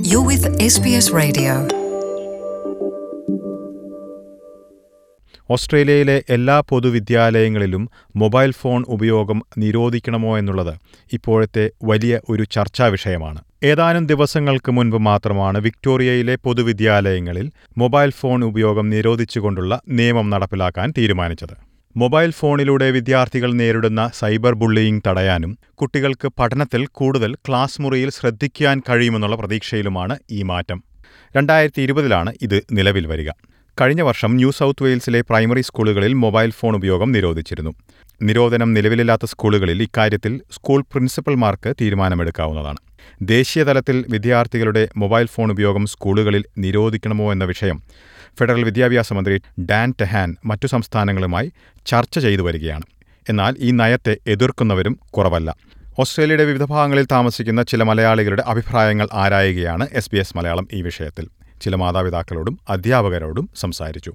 You're with SBS Radio. ഓസ്ട്രേലിയയിലെ എല്ലാ പൊതുവിദ്യാലയങ്ങളിലും mobile phone ഉപയോഗം നിരോധിക്കണമോ എന്നുള്ളത് ഇപ്പോഴത്തെ വലിയ ഒരു ചർച്ചാ വിഷയമാണ് ഏതാനും ദിവസങ്ങൾക്ക് മുൻപ് മാത്രമാണ് വിക്ടോറിയയിലെ പൊതുവിദ്യാലയങ്ങളിൽ മൊബൈൽ ഫോൺ ഉപയോഗം നിരോധിച്ചുകൊണ്ടുള്ള നിയമം നടപ്പിലാക്കാൻ തീരുമാനിച്ചത് മൊബൈൽ ഫോണിലൂടെ വിദ്യാർത്ഥികൾ നേരിടുന്ന സൈബർ ബുള്ളിയിങ് തടയാനും കുട്ടികൾക്ക് പഠനത്തിൽ കൂടുതൽ ക്ലാസ് മുറിയിൽ ശ്രദ്ധിക്കാൻ കഴിയുമെന്നുള്ള പ്രതീക്ഷയിലുമാണ് ഈ മാറ്റം രണ്ടായിരത്തി ഇരുപതിലാണ് ഇത് നിലവിൽ വരിക കഴിഞ്ഞ വർഷം ന്യൂ സൗത്ത് വെയിൽസിലെ പ്രൈമറി സ്കൂളുകളിൽ മൊബൈൽ ഫോൺ ഉപയോഗം നിരോധിച്ചിരുന്നു നിരോധനം നിലവിലില്ലാത്ത സ്കൂളുകളിൽ ഇക്കാര്യത്തിൽ സ്കൂൾ പ്രിൻസിപ്പൽമാർക്ക് തീരുമാനമെടുക്കാവുന്നതാണ് ദേശീയതലത്തിൽ വിദ്യാർത്ഥികളുടെ മൊബൈൽ ഫോൺ ഉപയോഗം സ്കൂളുകളിൽ നിരോധിക്കണമോ എന്ന വിഷയം ഫെഡറൽ വിദ്യാഭ്യാസ മന്ത്രി ഡാൻ ടെഹാൻ മറ്റു സംസ്ഥാനങ്ങളുമായി ചർച്ച ചെയ്തു വരികയാണ് എന്നാൽ ഈ നയത്തെ എതിർക്കുന്നവരും കുറവല്ല ഓസ്ട്രേലിയയുടെ വിവിധ ഭാഗങ്ങളിൽ താമസിക്കുന്ന ചില മലയാളികളുടെ അഭിപ്രായങ്ങൾ ആരായുകയാണ് എസ് ബി എസ് മലയാളം ഈ വിഷയത്തിൽ ചില മാതാപിതാക്കളോടും അധ്യാപകരോടും സംസാരിച്ചു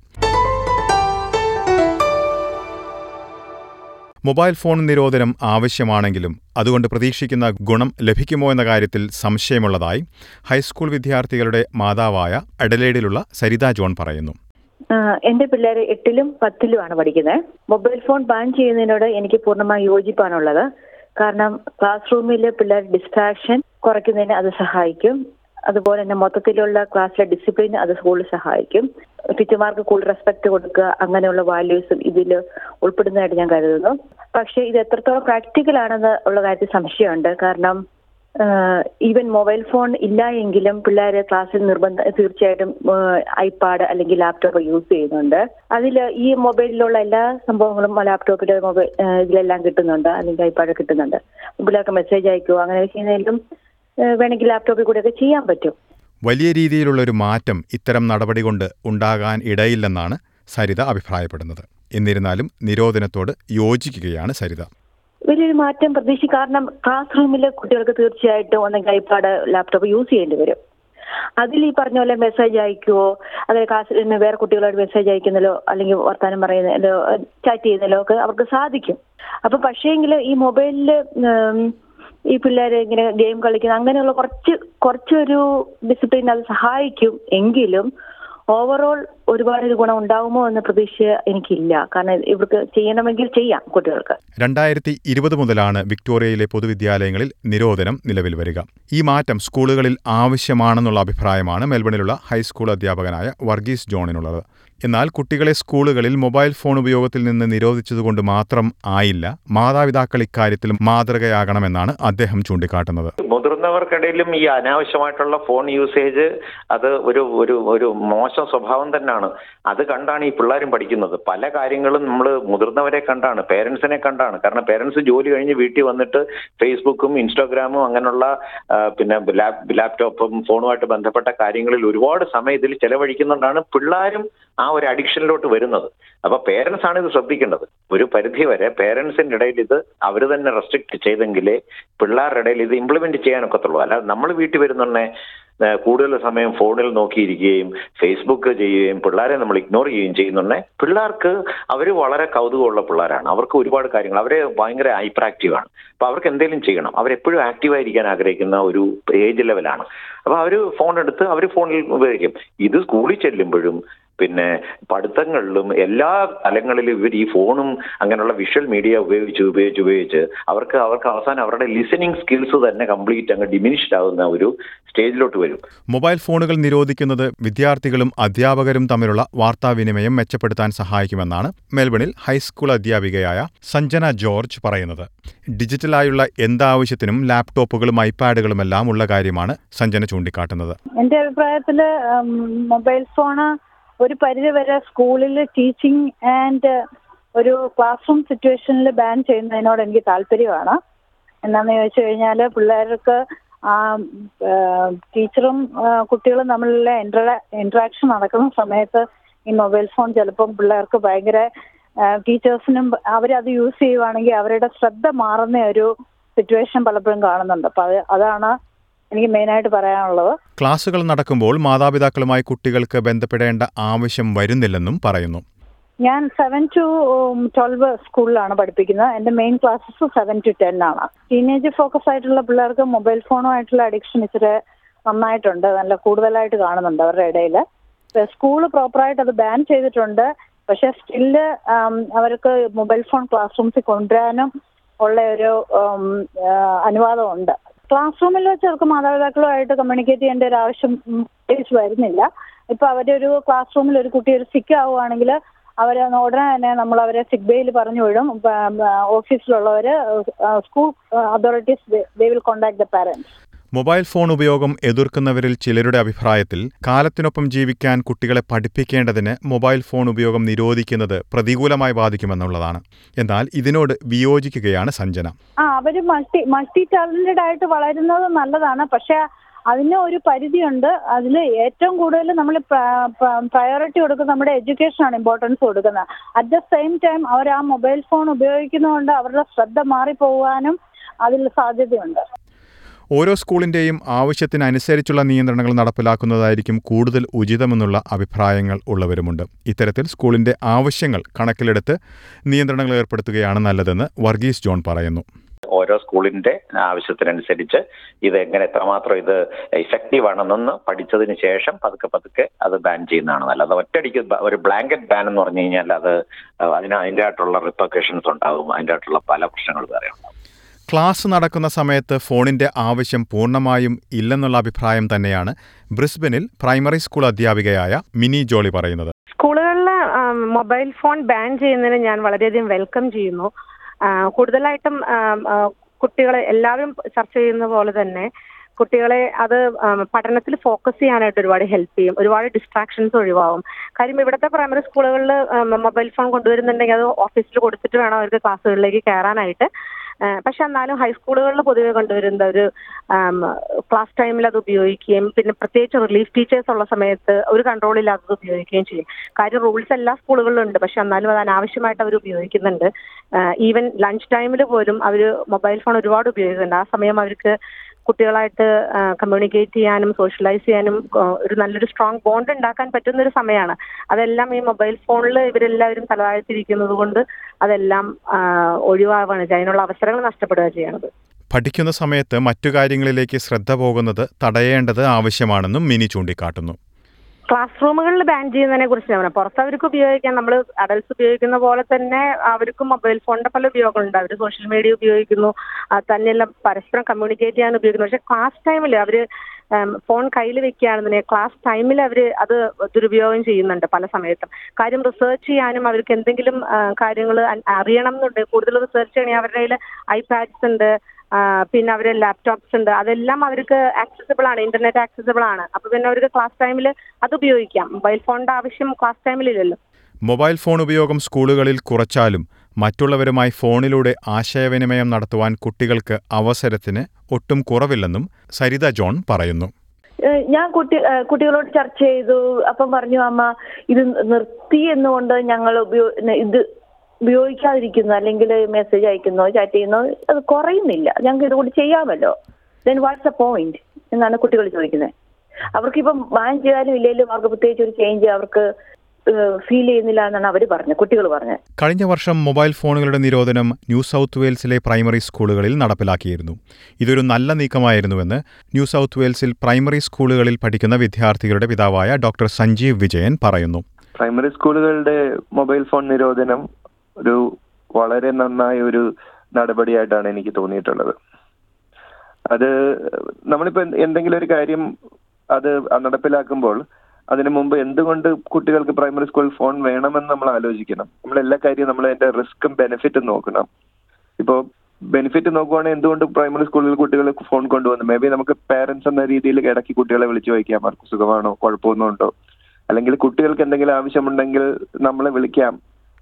മൊബൈൽ ഫോൺ നിരോധനം ആവശ്യമാണെങ്കിലും അതുകൊണ്ട് പ്രതീക്ഷിക്കുന്ന ഗുണം ലഭിക്കുമോ എന്ന കാര്യത്തിൽ സംശയമുള്ളതായി ഹൈസ്കൂൾ വിദ്യാർത്ഥികളുടെ മാതാവായ അഡലേഡിലുള്ള സരിത ജോൺ പറയുന്നു ആ, എന്റെ പിള്ളേർ എട്ടിലും പത്തിലുമാണ് പഠിക്കുന്നത് മൊബൈൽ ഫോൺ ബാൻ ചെയ്യുന്നതിനോട് എനിക്ക് പൂർണ്ണമായി യോജിപ്പാണുള്ളത് കാരണം ക്ലാസ് റൂമിൽ പിള്ളേർ ഡിസ്ട്രാക്ഷൻ കുറയ്ക്കുന്നതിന് അത് സഹായിക്കും അതുപോലെ തന്നെ മൊത്തത്തിലുള്ള ക്ലാസ്സിലെ ഡിസിപ്ലിൻ അത് സ്കൂളിൽ സഹായിക്കും ടീച്ചർമാർക്ക് കൂടുതൽ റെസ്പെക്ട് കൊടുക്കുക അങ്ങനെയുള്ള വാല്യൂസും ഇതിൽ ഉൾപ്പെടുന്നതായിട്ട് ഞാൻ കരുതുന്നു പക്ഷേ ഇത് എത്രത്തോളം പ്രാക്ടിക്കൽ ആണെന്ന് ഉള്ള കാര്യത്തിൽ സംശയമുണ്ട് കാരണം ഈവൻ മൊബൈൽ ഫോൺ ഇല്ല എങ്കിലും പിള്ളേർ ക്ലാസ്സിൽ നിർബന്ധ തീർച്ചയായിട്ടും ഐപാഡ് അല്ലെങ്കിൽ ലാപ്ടോപ്പ് യൂസ് ചെയ്യുന്നുണ്ട് അതിൽ ഈ മൊബൈലിലുള്ള എല്ലാ സംഭവങ്ങളും ലാപ്ടോപ്പിൽ മൊബൈൽ ഇതിലെല്ലാം കിട്ടുന്നുണ്ട് അല്ലെങ്കിൽ ഐപാഡ് കിട്ടുന്നുണ്ട് പിള്ളേർക്ക് മെസ്സേജ് അയക്കുമോ അങ്ങനെ ചെയ്യുന്നതിലും ഏഹ് വേണമെങ്കിൽ ലാപ്ടോപ്പിൽ കൂടെയൊക്കെ ചെയ്യാൻ പറ്റും വലിയ രീതിയിലുള്ള ഒരു മാറ്റം ഇത്തരം നടപടി കൊണ്ട് ഉണ്ടാകാൻ ഇടയില്ലെന്നാണ് സരിത അഭിപ്രായപ്പെടുന്നത് എന്നിരുന്നാലും നിരോധനത്തോട് യോജിക്കുകയാണ് സരിത വലിയൊരു മാറ്റം പ്രതീക്ഷിക്കും കാരണം ക്ലാസ് റൂമിൽ കുട്ടികൾക്ക് തീർച്ചയായിട്ടും ഒന്നെങ്കിൽ ഐപാഡ് ലാപ്ടോപ്പ് യൂസ് ചെയ്യേണ്ടി വരും അതിൽ ഈ പറഞ്ഞ പോലെ മെസ്സേജ് അയക്കുവോ അതായത് ക്ലാസ്സിൽ നിന്ന് വേറെ കുട്ടികളോട് മെസ്സേജ് അയക്കുന്നതിലോ അല്ലെങ്കിൽ വർത്താനം പറയുന്നതിലോ ചാറ്റ് ചെയ്യുന്നതിലോ ഒക്കെ അവർക്ക് സാധിക്കും അപ്പൊ പക്ഷേങ്കിൽ ഈ മൊബൈലിൽ ഈ പിള്ളേർ ഇങ്ങനെ ഗെയിം കളിക്കുന്ന അങ്ങനെയുള്ള കുറച്ച് കുറച്ചൊരു ഡിസിപ്ലിൻ അത് സഹായിക്കും എങ്കിലും ഓവറോൾ ഒരുപാട് ഒരു ഗുണം ഉണ്ടാവുമോ എന്ന പ്രതീക്ഷ എനിക്കില്ല കാരണം ഇവർക്ക് ചെയ്യണമെങ്കിൽ ചെയ്യാം കുട്ടികൾക്ക് രണ്ടായിരത്തി ഇരുപത് മുതലാണ് വിക്ടോറിയയിലെ പൊതുവിദ്യാലയങ്ങളിൽ നിരോധനം നിലവിൽ വരിക ഈ മാറ്റം സ്കൂളുകളിൽ ആവശ്യമാണെന്നുള്ള അഭിപ്രായമാണ് മെൽബണിലുള്ള ഹൈസ്കൂൾ അധ്യാപകനായ വർഗീസ് ജോണിനുള്ളത് എന്നാൽ കുട്ടികളെ സ്കൂളുകളിൽ മൊബൈൽ ഫോൺ ഉപയോഗത്തിൽ നിന്ന് നിരോധിച്ചതുകൊണ്ട് മാത്രം ആയില്ല മാതാപിതാക്കൾ ഇക്കാര്യത്തിൽ മാതൃകയാകണമെന്നാണ് അദ്ദേഹം ചൂണ്ടിക്കാട്ടുന്നത് മുതിർന്നവർക്കിടയിലും ഈ അനാവശ്യമായിട്ടുള്ള ഫോൺ യൂസേജ് അത് ഒരു ഒരു ഒരു മോശം സ്വഭാവം തന്നെയാണ് അത് കണ്ടാണ് ഈ പിള്ളേരും പഠിക്കുന്നത് പല കാര്യങ്ങളും നമ്മൾ മുതിർന്നവരെ കണ്ടാണ് പേരൻസിനെ കണ്ടാണ് കാരണം പേരൻസ് ജോലി കഴിഞ്ഞ് വീട്ടിൽ വന്നിട്ട് ഫേസ്ബുക്കും ഇൻസ്റ്റാഗ്രാമും അങ്ങനെയുള്ള ആ, പിന്നെ ലാപ് ലാപ്ടോപ്പും ഫോണുമായിട്ട് ബന്ധപ്പെട്ട കാര്യങ്ങളിൽ ഒരുപാട് സമയം ഇതിൽ ചെലവഴിക്കുന്നുകൊണ്ടാണ് പിള്ളേരും ആ ഒരു അഡിക്ഷനിലോട്ട് വരുന്നത് അപ്പൊ പേരൻസ് ആണ് ഇത് ശ്രദ്ധിക്കേണ്ടത് ഒരു പരിധി വരെ പേരൻസിന്റെ ഇടയിൽ ഇത് അവർ തന്നെ റെസ്ട്രിക്ട് ചെയ്തെങ്കിലേ പിള്ളേരുടെ ഇടയിൽ ഇത് ഇംപ്ലിമെന്റ് ചെയ്യാനൊക്കത്തുള്ളൂ അല്ലാതെ നമ്മൾ വീട്ടിൽ വരുന്നുണ്ടെ ഏഹ് കൂടുതൽ സമയം ഫോണിൽ നോക്കിയിരിക്കുകയും ഫേസ്ബുക്ക് ചെയ്യുകയും പിള്ളേരെ നമ്മൾ ഇഗ്നോർ ചെയ്യുകയും ചെയ്യുന്നുണ്ടെ പിള്ളേർക്ക് അവർ വളരെ കൗതുകമുള്ള പിള്ളേരാണ് അവർക്ക് ഒരുപാട് കാര്യങ്ങൾ അവരെ ഭയങ്കര ഹൈപ്പർ ആക്റ്റീവ് ആണ് അപ്പൊ അവർക്ക് എന്തെങ്കിലും ചെയ്യണം അവരെപ്പോഴും ആക്റ്റീവായിരിക്കാൻ ആഗ്രഹിക്കുന്ന ഒരു ഏജ് ലെവലാണ് അപ്പൊ അവർ ഫോൺ എടുത്ത് അവർ ഫോണിൽ ഉപയോഗിക്കും ഇത് സ്കൂളിൽ ചെല്ലുമ്പോഴും പിന്നെ പഠിത്തങ്ങളിലും എല്ലാ തലങ്ങളിലും ഇവർ ഈ ഫോണും അങ്ങനെയുള്ള വിഷ്വൽ മീഡിയ ഉപയോഗിച്ച് ഉപയോഗിച്ച് ഉപയോഗിച്ച് അവർക്ക് അവർക്ക് അവസാനം അവരുടെ ലിസണിങ് സ്കിൽസ് തന്നെ കംപ്ലീറ്റ് അങ്ങ് ഡിമിനിഷ്ഡ് ആവുന്ന ഒരു സ്റ്റേജിലോട്ട് വരും മൊബൈൽ ഫോണുകൾ നിരോധിക്കുന്നത് വിദ്യാർത്ഥികളും അധ്യാപകരും തമ്മിലുള്ള വാർത്താവിനിമയം മെച്ചപ്പെടുത്താൻ സഹായിക്കുമെന്നാണ് മെൽബണിൽ ഹൈസ്കൂൾ അധ്യാപികയായ സഞ്ജന ജോർജ് പറയുന്നത് ഡിജിറ്റലായുള്ള എന്താവശ്യത്തിനും ലാപ്ടോപ്പുകളും ഐപാഡുകളുമെല്ലാം ഉള്ള കാര്യമാണ് സഞ്ജന ചൂണ്ടിക്കാട്ടുന്നത് എന്റെ അഭിപ്രായത്തില് മൊബൈൽ ഫോണ് ഒരു പരിധി വരെ സ്കൂളിൽ ടീച്ചിങ് ആൻഡ് ഒരു ക്ലാസ് റൂം സിറ്റുവേഷനിൽ ബാൻ ചെയ്യുന്നതിനോട് എനിക്ക് താല്പര്യമാണ് എന്നാന്ന് ചോദിച്ചു കഴിഞ്ഞാൽ പിള്ളേർക്ക് ആ ടീച്ചറും കുട്ടികളും തമ്മിലുള്ള ഇന്റർ ഇന്ററാക്ഷൻ നടക്കുന്ന സമയത്ത് ഈ മൊബൈൽ ഫോൺ ചിലപ്പം പിള്ളേർക്ക് ഭയങ്കര ടീച്ചേഴ്സിനും അവരത് യൂസ് ചെയ്യുവാണെങ്കിൽ അവരുടെ ശ്രദ്ധ മാറുന്ന ഒരു സിറ്റുവേഷൻ പലപ്പോഴും കാണുന്നുണ്ട് അപ്പൊ അത് അതാണ് എനിക്ക് മെയിനായിട്ട് പറയാനുള്ളത് ക്ലാസുകൾ നടക്കുമ്പോൾ മാതാപിതാക്കളുമായി കുട്ടികൾക്ക് ബന്ധപ്പെടേണ്ട ആവശ്യം വരുന്നില്ലെന്നും പറയുന്നു ഞാൻ സെവൻ ടു ട്വൽവ് സ്കൂളിലാണ് പഠിപ്പിക്കുന്നത് എൻ്റെ main classes seven to ten ആണ് ടീനേജ് ഫോക്കസ് ആയിട്ടുള്ള പിള്ളേർക്ക് മൊബൈൽ ഫോണുമായിട്ടുള്ള അഡിക്ഷൻ ഇച്ചിരി നന്നായിട്ടുണ്ട് നല്ല കൂടുതലായിട്ട് കാണുന്നുണ്ട് അവരുടെ ഇടയിൽ സ്കൂൾ പ്രോപ്പറായിട്ട് അത് ബാൻ ചെയ്തിട്ടുണ്ട് പക്ഷെ സ്റ്റില് അവർക്ക് മൊബൈൽ ഫോൺ ക്ലാസ് റൂംസിൽ കൊണ്ടുവരാനും ഉള്ള ഒരു ഉം, ആ, അനുവാദമുണ്ട് ക്ലാസ് റൂമിൽ വെച്ച് അവർക്ക് മാതാപിതാക്കളുമായിട്ട് കമ്മ്യൂണിക്കേറ്റ് ചെയ്യേണ്ട ഒരു ആവശ്യം ഉം, പ്രത്യേകിച്ച് വരുന്നില്ല ഇപ്പൊ അവരുടെ ഒരു ക്ലാസ് റൂമിൽ ഒരു കുട്ടി ഒരു സിക്ക് ആവുകയാണെങ്കിൽ അവരെ ഉടനെ തന്നെ നമ്മൾ അവരെ സിക്ക് ബേയിൽ പറഞ്ഞു വിടും ഓഫീസിലുള്ളവര് school authorities they will contact the parents mobile phone ഉപയോഗം എതിർക്കുന്നവരിൽ ചിലരുടെ അഭിപ്രായത്തിൽ കാലത്തിനൊപ്പം ജീവിക്കാൻ കുട്ടികളെ പഠിപ്പിക്കേണ്ടതിന് മൊബൈൽ ഫോൺ ഉപയോഗം നിരോധിക്കുന്നത് പ്രതികൂലമായി ബാധിക്കുമെന്നുള്ളതാണ് എന്നാൽ ഇതിനോട് വിയോജിക്കുകയാണ് സഞ്ജന ആ അവര് മൾട്ടി മൾട്ടി ടാലന്റഡ് ആയിട്ട് വളരുന്നത് നല്ലതാണ് പക്ഷെ അതിന് ഒരു പരിധിയുണ്ട് അതിൽ ഏറ്റവും കൂടുതൽ നമ്മൾ പ്രയോറിറ്റി കൊടുക്കുന്നത് നമ്മുടെ എഡ്യൂക്കേഷനാണ് ഇമ്പോർട്ടൻസ് കൊടുക്കുന്നത് അറ്റ് ദ സെയിം ടൈം അവർ ആ മൊബൈൽ ഫോൺ ഉപയോഗിക്കുന്നതുകൊണ്ട് അവരുടെ ശ്രദ്ധ മാറിപ്പോകാനും അതിൽ സാധ്യതയുണ്ട് ഓരോ സ്കൂളിന്റെയും ആവശ്യത്തിനനുസരിച്ചുള്ള നിയന്ത്രണങ്ങൾ നടപ്പിലാക്കുന്നതായിരിക്കും കൂടുതൽ ഉചിതമെന്നുള്ള അഭിപ്രായങ്ങൾ ഉള്ളവരുമുണ്ട് ഇത്തരത്തിൽ സ്കൂളിന്റെ ആവശ്യങ്ങൾ കണക്കിലെടുത്ത് നിയന്ത്രണങ്ങൾ ഏർപ്പെടുത്തുകയാണ് നല്ലതെന്ന് വർഗീസ് ജോൺ പറയുന്നു ഓരോ സ്കൂളിന്റെ ആവശ്യത്തിനനുസരിച്ച് ഇത് എങ്ങനെ എത്രമാത്രം ഇത് ഇഫക്റ്റീവ് ആണെന്നൊന്ന് പഠിച്ചതിന് ശേഷം പതുക്കെ പതുക്കെ അത് ബാൻ ചെയ്യുന്നതാണ് നല്ലത് ഒറ്റയടിക്ക് ബ- ഒരു ബ്ലാങ്കറ്റ് ബാൻ എന്ന് പറഞ്ഞു കഴിഞ്ഞാൽ അത് അതിന് അതിൻ്റെ ആയിട്ടുള്ള റിപ്പർക്കേഷൻസ് ഉണ്ടാകും അതിൻ്റെ ആയിട്ടുള്ള പല പ്രശ്നങ്ങൾ വേറെ ഉണ്ടാകും ക്ലാസ് നടക്കുന്ന സമയത്ത് ഫോണിന്റെ ആവശ്യം പൂർണ്ണമായും ഇല്ലെന്നുള്ള അഭിപ്രായം തന്നെയാണ് ബ്രിസ്ബനിൽ പ്രൈമറി സ്കൂൾ അധ്യാപികയായ മിനി ജോളി പറയുന്നത് സ്കൂളുകളിൽ മൊബൈൽ ഫോൺ ബാൻ ചെയ്യുന്നതിന് ഞാൻ വളരെയധികം വെൽക്കം ചെയ്യുന്നു ആ, കൂടുതലായിട്ടും കുട്ടികളെ എല്ലാവരും ചർച്ച ചെയ്യുന്ന പോലെ തന്നെ കുട്ടികളെ അത് പഠനത്തിൽ ഫോക്കസ് ചെയ്യാനായിട്ട് ഒരുപാട് ഹെൽപ്പ് ചെയ്യും ഒരുപാട് ഡിസ്ട്രാക്ഷൻസ് ഒഴിവാകും കാര്യം ഇവിടുത്തെ പ്രൈമറി സ്കൂളുകളിൽ മൊബൈൽ ഫോൺ കൊണ്ടുവരുന്നുണ്ടെങ്കിൽ അത് ഓഫീസിൽ കൊടുത്തിട്ട് വേണം അവർക്ക് ക്ലാസ്സുകളിലേക്ക് കയറാനായിട്ട് ആ, പക്ഷെ എന്നാലും ഹൈസ്കൂളുകളിൽ പൊതുവെ കൊണ്ടുവരുന്ന ഒരു ക്ലാസ് ടൈമിൽ അത് ഉപയോഗിക്കുകയും പിന്നെ പ്രത്യേകിച്ച് റിലീഫ് ടീച്ചേഴ്സ് ഉള്ള സമയത്ത് ഒരു കൺട്രോൾ ഇല്ലാത്തത് ഉപയോഗിക്കുകയും ചെയ്യും കാര്യം റൂൾസ് എല്ലാ സ്കൂളുകളിലും ഉണ്ട് പക്ഷെ എന്നാലും അത് അനാവശ്യമായിട്ട് അവർ ഉപയോഗിക്കുന്നുണ്ട് ഈവൻ ലഞ്ച് ടൈമിൽ പോലും അവർ മൊബൈൽ ഫോൺ ഒരുപാട് ഉപയോഗിക്കുന്നുണ്ട് ആ സമയം അവർക്ക് കുട്ടികളായിട്ട് കമ്മ്യൂണിക്കേറ്റ് ചെയ്യാനും സോഷ്യലൈസ് ചെയ്യാനും ആ, ഒരു നല്ലൊരു സ്ട്രോങ് ബോണ്ട് ഉണ്ടാക്കാൻ പറ്റുന്ന ഒരു സമയമാണ് അതെല്ലാം ഈ മൊബൈൽ ഫോണിൽ ഇവരെല്ലാവരും തലതാഴ്ത്തിരിക്കുന്നത് കൊണ്ട് അതെല്ലാം ആ, ഒഴിവാവുകയാണ് ചെയ്യുക. അതിനുള്ള അവസരങ്ങൾ നഷ്ടപ്പെടുക ചെയ്യണത് പഠിക്കുന്ന സമയത്ത് മറ്റു കാര്യങ്ങളിലേക്ക് ശ്രദ്ധ പോകുന്നത് തടയേണ്ടത് ആവശ്യമാണെന്നും മിനി ചൂണ്ടിക്കാട്ടുന്നു ക്ലാസ് റൂമുകളിൽ ബാൻ ചെയ്യുന്നതിനെ കുറിച്ച് ഞാൻ പറയാം പുറത്ത് അവർക്ക് ഉപയോഗിക്കാം നമ്മൾ അഡൽസ് ഉപയോഗിക്കുന്ന പോലെ തന്നെ അവർക്കും മൊബൈൽ ഫോണിന്റെ പല ഉപയോഗങ്ങളുണ്ട് അവർ സോഷ്യൽ മീഡിയ ഉപയോഗിക്കുന്നു അത് തന്നെയല്ല പരസ്പരം കമ്മ്യൂണിക്കേറ്റ് ചെയ്യാൻ ഉപയോഗിക്കുന്നു പക്ഷെ ക്ലാസ് ടൈമിൽ അവർ ഫോൺ കയ്യിൽ വെക്കുകയാണെന്നുണ്ടെങ്കിൽ ക്ലാസ് ടൈമിൽ അവർ അത് ദുരുപയോഗം ചെയ്യുന്നുണ്ട് പല സമയത്തും കാര്യം റിസർച്ച് ചെയ്യാനും അവർക്ക് എന്തെങ്കിലും കാര്യങ്ങൾ അറിയണം എന്നുണ്ട് കൂടുതൽ റിസർച്ച് ചെയ്യണമെങ്കിൽ അവരുടെ കയ്യിൽ ഐപാഡ്സ് ഉണ്ട് ആ, പിന്നെ അവര് ലാപ്ടോപ്സ് ഉണ്ട് അതെല്ലാം അവർക്ക് ആക്സസിബിൾ ആണ് ഇന്റർനെറ്റ് ആക്സസിബിൾ ആണ് അപ്പൊ പിന്നെ അവർക്ക് ക്ലാസ് ടൈമിൽ അത് ഉപയോഗിക്കാം മൊബൈൽ ഫോണിന്റെ ആവശ്യം ക്ലാസ് ടൈമിലില്ലല്ലോ മൊബൈൽ ഫോൺ ഉപയോഗം സ്കൂളുകളിൽ കുറച്ചാലും മറ്റുള്ളവരുമായി ഫോണിലൂടെ ആശയവിനിമയം നടത്തുവാൻ കുട്ടികൾക്ക് അവസരത്തിന് ഒട്ടും കുറവില്ലെന്നും സരിത ജോൺ പറയുന്നു ഏഹ് ഞാൻ കുട്ടി ഏഹ് കുട്ടികളോട് ചർച്ച ചെയ്തു അപ്പം പറഞ്ഞു അമ്മ ഇത് നിർത്തി എന്നുകൊണ്ട് ഞങ്ങൾ ഉപയോ ഇത് ഉപയോഗിക്കാതിരിക്കുന്നു അല്ലെങ്കിൽ മെസ്സേജ് അയക്കുന്നോ ചാറ്റ് ചെയ്യുന്നോ അത് കുറയുന്നില്ല ഞങ്ങൾക്ക് ഇതുകൊണ്ട് ചെയ്യാമല്ലോ ദെൻ വാട്ട്സ് എ പോയിന്റ് എന്നാണ് കുട്ടികൾ ചോദിക്കുന്നത് അവർക്കിപ്പം ബാൻ ചെയ്താലും ഇല്ലെങ്കിലും അവർക്ക് പ്രത്യേകിച്ച് ഒരു ചേഞ്ച് അവർക്ക് ഫീൽ ചെയ്യുന്നില്ല എന്നാണ് അവർ പറഞ്ഞത് കുട്ടികൾ പറഞ്ഞത് കഴിഞ്ഞ വർഷം മൊബൈൽ ഫോണുകളുടെ നിരോധനം ന്യൂ സൗത്ത് വെയിൽസിലെ പ്രൈമറി സ്കൂളുകളിൽ നടപ്പിലാക്കിയിരുന്നു ഇതൊരു നല്ല നീക്കമായിരുന്നുവെന്ന് ന്യൂ സൗത്ത് വെയിൽസിൽ പ്രൈമറി സ്കൂളുകളിൽ പഠിക്കുന്ന വിദ്യാർത്ഥികളുടെ പിതാവായ ഡോക്ടർ സഞ്ജീവ് വിജയൻ പറയുന്നു പ്രൈമറി സ്കൂളുകളുടെ മൊബൈൽ ഫോൺ നിരോധനം ഒരു വളരെ നന്നായ ഒരു നടപടിയായിട്ടാണ് എനിക്ക് തോന്നിയിട്ടുള്ളത് അത് നമ്മളിപ്പോ എന്തെങ്കിലും ഒരു കാര്യം അത് നടപ്പിലാക്കുമ്പോൾ അതിനു മുമ്പ് എന്തുകൊണ്ട് കുട്ടികൾക്ക് പ്രൈമറി സ്കൂളിൽ ഫോൺ വേണമെന്ന് നമ്മൾ ആലോചിക്കണം നമ്മൾ എല്ലാ കാര്യവും നമ്മൾ അതിന്റെ റിസ്ക്കും ബെനിഫിറ്റും നോക്കണം ഇപ്പോൾ ബെനിഫിറ്റ് നോക്കുവാണെങ്കിൽ എന്തുകൊണ്ട് പ്രൈമറി സ്കൂളിൽ കുട്ടികൾ ഫോൺ കൊണ്ടുവന്നു മേ ബി നമുക്ക് പേരൻസ് എന്ന രീതിയിൽ ഇടയ്ക്ക് കുട്ടികളെ വിളിച്ചു ചോദിക്കാം അവർക്ക് സുഖമാണോ കുഴപ്പമൊന്നും ഉണ്ടോ അല്ലെങ്കിൽ കുട്ടികൾക്ക് എന്തെങ്കിലും ആവശ്യമുണ്ടെങ്കിൽ നമ്മളെ വിളിക്കാം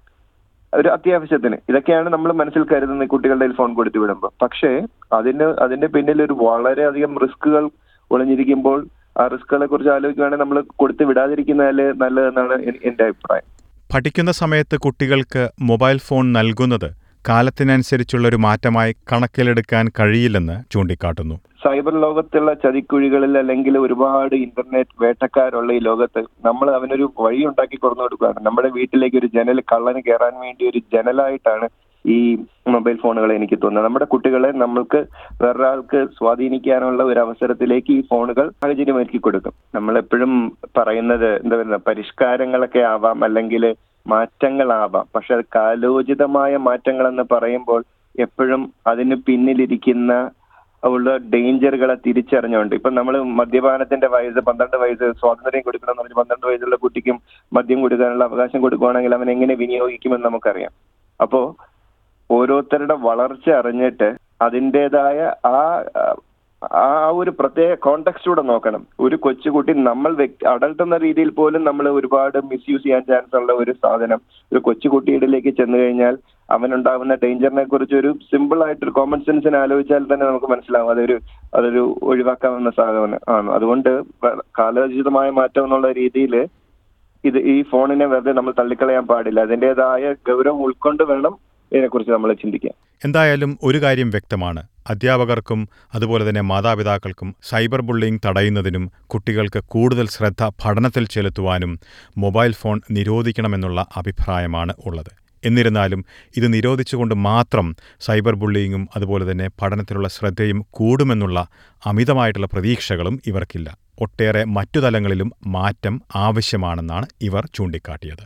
ഒരു അത്യാവശ്യത്തിന് ഇതൊക്കെയാണ് നമ്മൾ മനസ്സിൽ കരുതുന്നത് കുട്ടികളുടെ കയ്യിൽ ഫോൺ കൊടുത്തു വിടുമ്പോൾ പക്ഷേ അതിന് അതിന്റെ പിന്നിൽ ഒരു വളരെയധികം റിസ്കുകൾ ഒളിഞ്ഞിരിക്കുമ്പോൾ ആ റിസ്കുകളെ കുറിച്ച് ആലോചിക്കുകയാണെങ്കിൽ നമ്മൾ കൊടുത്തു വിടാതിരിക്കുന്നതിൽ നല്ലതെന്നാണ് എൻ- എന്റെ അഭിപ്രായം പഠിക്കുന്ന സമയത്ത് കുട്ടികൾക്ക് മൊബൈൽ ഫോൺ നൽകുന്നത് കാലത്തിനനുസരിച്ചുള്ള ഒരു മാറ്റമായി കണക്കിലെടുക്കാൻ കഴിയില്ലെന്ന് ചൂണ്ടിക്കാട്ടുന്നു സൈബർ ലോകത്തുള്ള ചതിക്കുഴികളിൽ അല്ലെങ്കിൽ ഒരുപാട് ഇന്റർനെറ്റ് വേട്ടക്കാരുള്ള ഈ ലോകത്ത് നമ്മൾ അവനൊരു വഴി ഉണ്ടാക്കി തുറന്നു കൊടുക്കുകയാണ് നമ്മുടെ വീട്ടിലേക്ക് ഒരു ജനൽ കള്ളന് കയറാൻ വേണ്ടി ഒരു ജനലായിട്ടാണ് ഈ മൊബൈൽ ഫോണുകൾ എനിക്ക് തോന്നുന്നത് നമ്മുടെ കുട്ടികളെ നമ്മൾക്ക് വേറൊരാൾക്ക് സ്വാധീനിക്കാനുള്ള ഒരു അവസരത്തിലേക്ക് ഈ ഫോണുകൾ സാഹചര്യം ഒരുക്കി കൊടുക്കും നമ്മൾ എപ്പോഴും പറയുന്നത് എന്താ പറയുക പരിഷ്കാരങ്ങളൊക്കെ ആവാം അല്ലെങ്കിൽ മാറ്റങ്ങളാവാം പക്ഷെ അത് കാലോചിതമായ മാറ്റങ്ങൾ എന്ന് പറയുമ്പോൾ എപ്പോഴും അതിന് പിന്നിലിരിക്കുന്ന ഉള്ള ഡേഞ്ചറുകളെ തിരിച്ചറിഞ്ഞുകൊണ്ട് ഇപ്പൊ നമ്മൾ മദ്യപാനത്തിന്റെ വയസ്സ് പന്ത്രണ്ട് വയസ്സ് സ്വാതന്ത്ര്യം കൊടുക്കണം എന്ന് പറഞ്ഞ് പന്ത്രണ്ട് വയസ്സുള്ള കുട്ടിക്കും മദ്യം കൊടുക്കാനുള്ള അവകാശം കൊടുക്കുകയാണെങ്കിൽ അവൻ എങ്ങനെ വിനിയോഗിക്കുമെന്ന് നമുക്കറിയാം അപ്പോ ഓരോരുത്തരുടെ വളർച്ച അറിഞ്ഞിട്ട് അതിൻ്റെതായ ആ ആ ഒരു പ്രത്യേക കോണ്ടെക്സ്റ്റ് കൂടെ നോക്കണം ഒരു കൊച്ചുകുട്ടി നമ്മൾ വ്യക്തി അഡൾട്ട് എന്ന രീതിയിൽ പോലും നമ്മൾ ഒരുപാട് മിസ്യൂസ് ചെയ്യാൻ ചാൻസ് ഉള്ള ഒരു സാധനം ഒരു കൊച്ചുകുട്ടിയിലേക്ക് ചെന്ന് കഴിഞ്ഞാൽ അവനുണ്ടാകുന്ന ഡേഞ്ചറിനെ കുറിച്ച് ഒരു സിമ്പിൾ ആയിട്ടൊരു കോമൺ സെൻസിന് ആലോചിച്ചാൽ തന്നെ നമുക്ക് മനസ്സിലാവും അതൊരു അതൊരു ഒഴിവാക്കാവുന്ന സാധനം ആണ് അതുകൊണ്ട് കാലോചിതമായ മാറ്റം എന്നുള്ള രീതിയിൽ ഇത് ഈ ഫോണിനെ വെറുതെ നമ്മൾ തള്ളിക്കളയാൻ പാടില്ല അതിൻ്റെതായ ഗൗരവം ഉൾക്കൊണ്ട് വേണം ഇതിനെക്കുറിച്ച് നമ്മൾ ചിന്തിക്കാൻ എന്തായാലും ഒരു കാര്യം വ്യക്തമാണ് അധ്യാപകർക്കും അതുപോലെ തന്നെ മാതാപിതാക്കൾക്കും സൈബർ ബുള്ളിംഗ് തടയുന്നതിനും കുട്ടികൾക്ക് കൂടുതൽ ശ്രദ്ധ പഠനത്തിൽ ചെലുത്തുവാനും മൊബൈൽ ഫോൺ നിരോധിക്കണമെന്നുള്ള അഭിപ്രായമാണ് ഉള്ളത് എന്നിരുന്നാലും ഇത് നിരോധിച്ചുകൊണ്ട് മാത്രം സൈബർ ബുള്ളിങ്ങും അതുപോലെ തന്നെ പഠനത്തിലുള്ള ശ്രദ്ധയും കൂടുമെന്നുള്ള അമിതമായിട്ടുള്ള പ്രതീക്ഷകളും ഇവർക്കില്ല ഒട്ടേറെ മറ്റു തലങ്ങളിലും മാറ്റം ആവശ്യമാണെന്നാണ് ഇവർ ചൂണ്ടിക്കാട്ടിയത്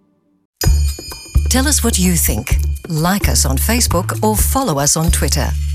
Tell us what you think. Like us on Facebook or follow us on Twitter.